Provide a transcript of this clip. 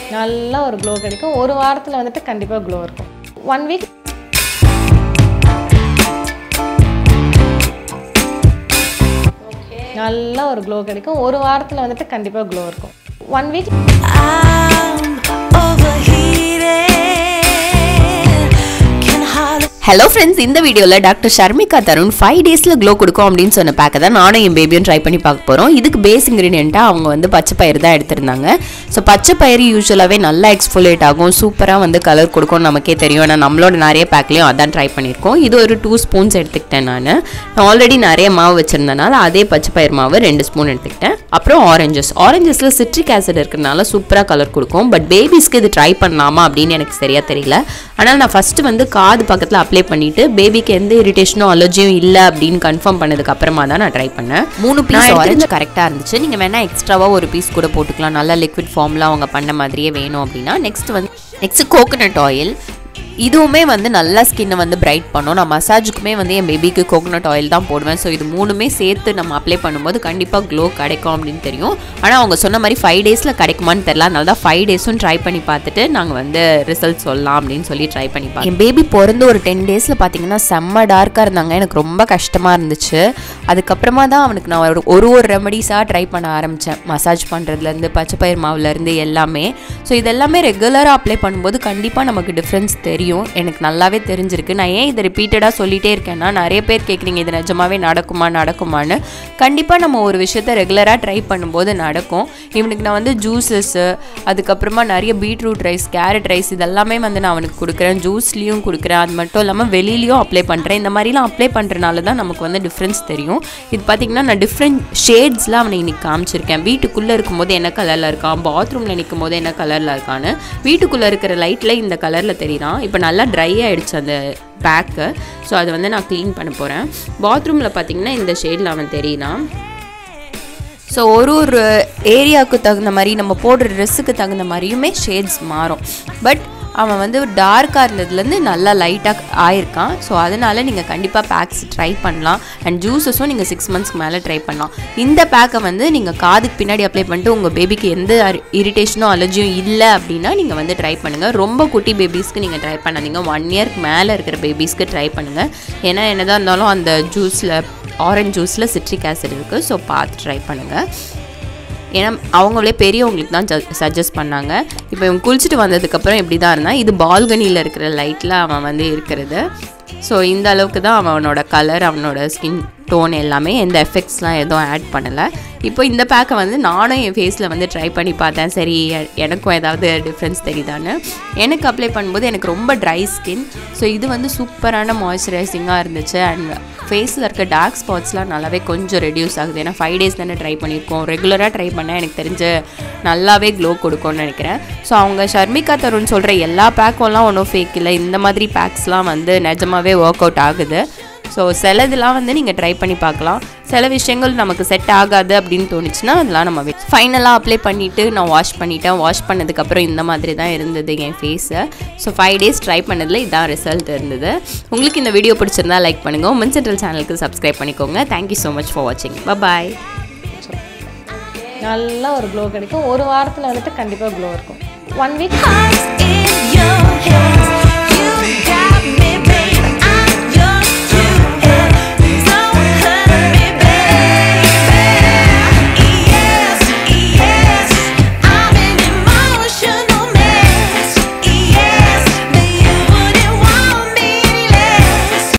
நல்ல ஒரு க்ளோ கிடைக்கும் ஒரு வாரத்தில் வந்துட்டு கண்டிப்பாக க்ளோ இருக்கும் ஒன் வீக் நல்ல ஒரு க்ளோ கிடைக்கும் ஒரு வாரத்தில் வந்துட்டு கண்டிப்பாக க்ளோ இருக்கும் ஒன் வீக் ஹலோ ஃப்ரெண்ட்ஸ் இந்த வீடியோவில் டாக்டர் ஷர்மிகா தருண் ஃபைவ் டேஸில் க்ளோ கொடுக்கும் அப்படின்னு சொன்ன பேக்கை தான் நானும் என் பேபியும் ட்ரை பண்ணி பார்க்க போகிறோம் இதுக்கு பேஸ் இன்க்ரீடியண்ட்டாக அவங்க வந்து பச்சை பயிர் தான் எடுத்திருந்தாங்க ஸோ பச்சை பயிர் யூஸ்வலாகவே நல்லா எக்ஸ்ஃபோலேட் ஆகும் சூப்பராக வந்து கலர் கொடுக்கும் நமக்கே தெரியும் ஏன்னா நம்மளோட நிறைய பேக்லேயும் அதான் ட்ரை பண்ணியிருக்கோம் இது ஒரு டூ ஸ்பூன்ஸ் எடுத்துக்கிட்டேன் நான் நான் ஆல்ரெடி நிறைய மாவு வச்சுருந்தனால அதே பச்சை பயிர் மாவு ரெண்டு ஸ்பூன் எடுத்துக்கிட்டேன் அப்புறம் ஆரஞ்சஸ் ஆரஞ்சஸில் சிட்ரிக் ஆசிட் இருக்கிறனால சூப்பராக கலர் கொடுக்கும் பட் பேபிஸ்க்கு இது ட்ரை பண்ணலாமா அப்படின்னு எனக்கு சரியாக தெரியல ஆனால் நான் ஃபஸ்ட்டு வந்து காது பக்கத்தில் அப்ளை பண்ணிவிட்டு பேபிக்கு எந்த இரிட்டேஷனும் அலர்ஜியும் இல்லை அப்படின்னு கன்ஃபார்ம் பண்ணதுக்கு அப்புறமா தான் நான் ட்ரை பண்ணேன் மூணு பீஸ் ஆரஞ்சு கரெக்டாக இருந்துச்சு நீங்கள் வேணால் எக்ஸ்ட்ராவாக ஒரு பீஸ் கூட போட்டுக்கலாம் நல்லா லிக்விட் ஃபார்மில் அவங்க பண்ண மாதிரியே வேணும் அப்படின்னா நெக்ஸ்ட் வந்து நெக்ஸ்ட் கோகனட் ஆயில் இதுவுமே வந்து நல்லா ஸ்கின்னை வந்து பிரைட் பண்ணும் நான் மசாஜுக்குமே வந்து என் பேபிக்கு கோகனட் ஆயில் தான் போடுவேன் ஸோ இது மூணுமே சேர்த்து நம்ம அப்ளை பண்ணும்போது கண்டிப்பாக க்ளோ கிடைக்கும் அப்படின்னு தெரியும் ஆனால் அவங்க சொன்ன மாதிரி ஃபைவ் டேஸில் கிடைக்குமான்னு தெரில அதனால தான் ஃபைவ் டேஸும் ட்ரை பண்ணி பார்த்துட்டு நாங்கள் வந்து ரிசல்ட் சொல்லலாம் அப்படின்னு சொல்லி ட்ரை பண்ணி பார்த்தோம் என் பேபி பிறந்து ஒரு டென் டேஸில் பார்த்தீங்கன்னா செம்ம டார்க்காக இருந்தாங்க எனக்கு ரொம்ப கஷ்டமாக இருந்துச்சு அதுக்கப்புறமா தான் அவனுக்கு நான் ஒரு ஒரு ஒரு ரெமடிஸாக ட்ரை பண்ண ஆரம்பித்தேன் மசாஜ் பண்ணுறதுலேருந்து பச்சைப்பயிர் மாவுலேருந்து எல்லாமே ஸோ இதெல்லாமே ரெகுலராக அப்ளை பண்ணும்போது கண்டிப்பாக நமக்கு டிஃப்ரென்ஸ் தெரியும் எனக்கு நல்லாவே தெரிஞ்சிருக்கு நான் ஏன் இதை ரிப்பீட்டடாக சொல்லிகிட்டே இருக்கேன்னா நிறைய பேர் கேட்குறீங்க இது நிஜமாவே நடக்குமா நடக்குமான்னு கண்டிப்பாக நம்ம ஒரு விஷயத்த ரெகுலராக ட்ரை பண்ணும்போது நடக்கும் இவனுக்கு நான் வந்து ஜூஸஸ்ஸு அதுக்கப்புறமா நிறைய பீட்ரூட் ரைஸ் கேரட் ரைஸ் இதெல்லாமே வந்து நான் அவனுக்கு கொடுக்குறேன் ஜூஸ்லேயும் கொடுக்குறேன் அது மட்டும் இல்லாமல் வெளியிலையும் அப்ளை பண்ணுறேன் இந்த மாதிரிலாம் அப்ளை பண்ணுறனால தான் நமக்கு வந்து டிஃப்ரென்ஸ் தெரியும் இது பார்த்திங்கன்னா நான் டிஃப்ரெண்ட் ஷேட்ஸில் அவனை இன்னைக்கு காமிச்சிருக்கேன் வீட்டுக்குள்ளே இருக்கும்போது என்ன கலரில் இருக்கான் பாத்ரூமில் நிற்கும் போது என்ன கலரில் இருக்கான்னு வீட்டுக்குள்ளே இருக்கிற லைட்டில் இந்த கலரில் தெரியுறான் இப்போ நல்லா ட்ரை ஆகிடுச்சு அந்த பேக்கு ஸோ அதை வந்து நான் க்ளீன் பண்ண போகிறேன் பாத்ரூமில் பார்த்தீங்கன்னா இந்த ஷேடில் அவன் தெரியுறான் ஸோ ஒரு ஒரு ஏரியாவுக்கு தகுந்த மாதிரி நம்ம போடுற ட்ரெஸ்ஸுக்கு தகுந்த மாதிரியுமே ஷேட்ஸ் மாறும் பட் அவன் வந்து டார்க்காக இருந்ததுலேருந்து நல்லா லைட்டாக ஆயிருக்கான் ஸோ அதனால் நீங்கள் கண்டிப்பாக பேக்ஸ் ட்ரை பண்ணலாம் அண்ட் ஜூஸஸும் நீங்கள் சிக்ஸ் மந்த்ஸ்க்கு மேலே ட்ரை பண்ணலாம் இந்த பேக்கை வந்து நீங்கள் காதுக்கு பின்னாடி அப்ளை பண்ணிட்டு உங்கள் பேபிக்கு எந்த இரிட்டேஷனும் அலர்ஜியும் இல்லை அப்படின்னா நீங்கள் வந்து ட்ரை பண்ணுங்கள் ரொம்ப குட்டி பேபிஸ்க்கு நீங்கள் ட்ரை பண்ணாதீங்க ஒன் இயர்க்கு மேலே இருக்கிற பேபிஸ்க்கு ட்ரை பண்ணுங்கள் ஏன்னா என்னதான் இருந்தாலும் அந்த ஜூஸில் ஆரஞ்ச் ஜூஸில் சிட்ரிக் ஆசிட் இருக்குது ஸோ பார்த்து ட்ரை பண்ணுங்கள் ஏன்னா அவங்களே பெரியவங்களுக்கு தான் சஜஸ்ட் பண்ணாங்க இப்போ இவன் குளிச்சுட்டு வந்ததுக்கப்புறம் இப்படி தான் இருந்தான் இது பால்கனியில் இருக்கிற லைட்டில் அவன் வந்து இருக்கிறது ஸோ இந்த அளவுக்கு தான் அவனோட கலர் அவனோட ஸ்கின் டோன் எல்லாமே எந்த எஃபெக்ட்ஸ்லாம் எதுவும் ஆட் பண்ணலை இப்போ இந்த பேக்கை வந்து நானும் என் ஃபேஸில் வந்து ட்ரை பண்ணி பார்த்தேன் சரி எ- எனக்கும் ஏதாவது டிஃப்ரென்ஸ் தெரியுதான்னு எனக்கு அப்ளை பண்ணும்போது எனக்கு ரொம்ப ட்ரை ஸ்கின் ஸோ இது வந்து சூப்பரான மாய்ஸ்சரைசிங்காக இருந்துச்சு அண்ட் ஃபேஸில் இருக்க டார்க் ஸ்பாட்ஸ்லாம் நல்லாவே கொஞ்சம் ரெடியூஸ் ஆகுது ஏன்னா ஃபைவ் டேஸ் தானே ட்ரை பண்ணியிருக்கோம் ரெகுலராக ட்ரை பண்ணால் எனக்கு தெரிஞ்சு நல்லாவே க்ளோ கொடுக்கும்னு நினைக்கிறேன் ஸோ அவங்க ஷர்மிகா தருண் சொல்கிற எல்லா பேக்கும்லாம் ஒன்றும் ஃபேக் இல்லை இந்த மாதிரி பேக்ஸ்லாம் வந்து நிஜமாவே ஒர்க் அவுட் ஆகுது ஸோ சிலதெல்லாம் வந்து நீங்கள் ட்ரை பண்ணி பார்க்கலாம் சில விஷயங்கள் நமக்கு செட் ஆகாது அப்படின்னு தோணுச்சுன்னா அதெல்லாம் நம்ம ஃபைனலாக அப்ளை பண்ணிவிட்டு நான் வாஷ் பண்ணிட்டேன் வாஷ் பண்ணதுக்கப்புறம் இந்த மாதிரி தான் இருந்தது என் ஃபேஸை ஸோ ஃபைவ் டேஸ் ட்ரை பண்ணதில் இதான் ரிசல்ட் இருந்தது உங்களுக்கு இந்த வீடியோ பிடிச்சிருந்தா லைக் பண்ணுங்கள் உமன் சென்ட்ரல் சேனலுக்கு சப்ஸ்கிரைப் பண்ணிக்கோங்க தேங்க்யூ ஸோ மச் ஃபார் வாட்சிங் பாய் நல்ல ஒரு க்ளோ கிடைக்கும் ஒரு வாரத்தில் வந்துட்டு கண்டிப்பாக க்ளோ இருக்கும் one week Hearts in your hands, you got